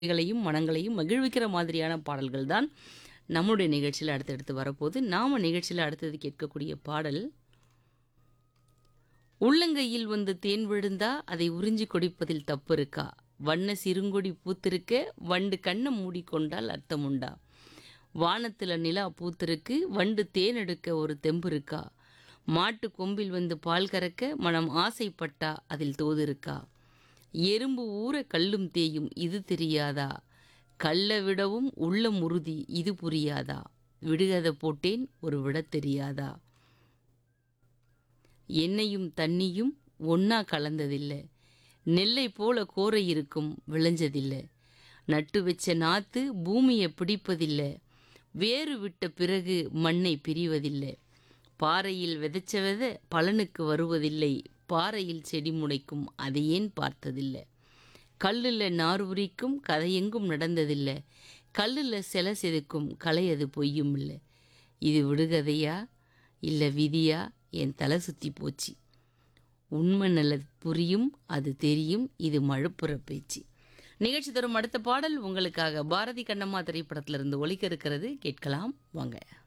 களையும் மனங்களையும் மகிழ்விக்கிற மாதிரியான பாடல்கள் தான் நம்முடைய நிகழ்ச்சியில் அடுத்தடுத்து வரப்போகுது நாம நிகழ்ச்சியில் அடுத்தது கேட்கக்கூடிய பாடல் உள்ளங்கையில் வந்து தேன் விழுந்தா அதை உறிஞ்சி கொடிப்பதில் தப்பு இருக்கா வண்ண சிறுங்கொடி பூத்திருக்க வண்டு கண்ணை மூடிக்கொண்டால் அர்த்தம் உண்டா வானத்துல நிலா பூத்திருக்கு வண்டு தேன் எடுக்க ஒரு தெம்பு இருக்கா மாட்டு கொம்பில் வந்து பால் கறக்க மனம் ஆசைப்பட்டா அதில் தோது இருக்கா எறும்பு ஊற கல்லும் தேயும் இது தெரியாதா கல்ல விடவும் உள்ளம் உறுதி இது புரியாதா விடுகதை போட்டேன் ஒரு விட தெரியாதா எண்ணெயும் தண்ணியும் ஒன்னா கலந்ததில்லை நெல்லை போல கோரை இருக்கும் விளைஞ்சதில்லை நட்டு வச்ச நாத்து பூமியை பிடிப்பதில்லை வேறு விட்ட பிறகு மண்ணை பிரிவதில்லை பாறையில் விதைச்ச வித பலனுக்கு வருவதில்லை பாறையில் செடி முளைக்கும் அதை ஏன் பார்த்ததில்லை கல்லில் நார் உரிக்கும் கதையெங்கும் நடந்ததில்லை கல்லில் சில செதுக்கும் கலை அது பொய்யும் இல்லை இது விடுகதையா இல்லை விதியா என் தலை சுற்றி போச்சு உண்மை நல்லது புரியும் அது தெரியும் இது மழுப்புற பேச்சு நிகழ்ச்சி தரும் அடுத்த பாடல் உங்களுக்காக பாரதி கண்ணம்மா திரைப்படத்திலிருந்து ஒலிக்க இருக்கிறது கேட்கலாம் வாங்க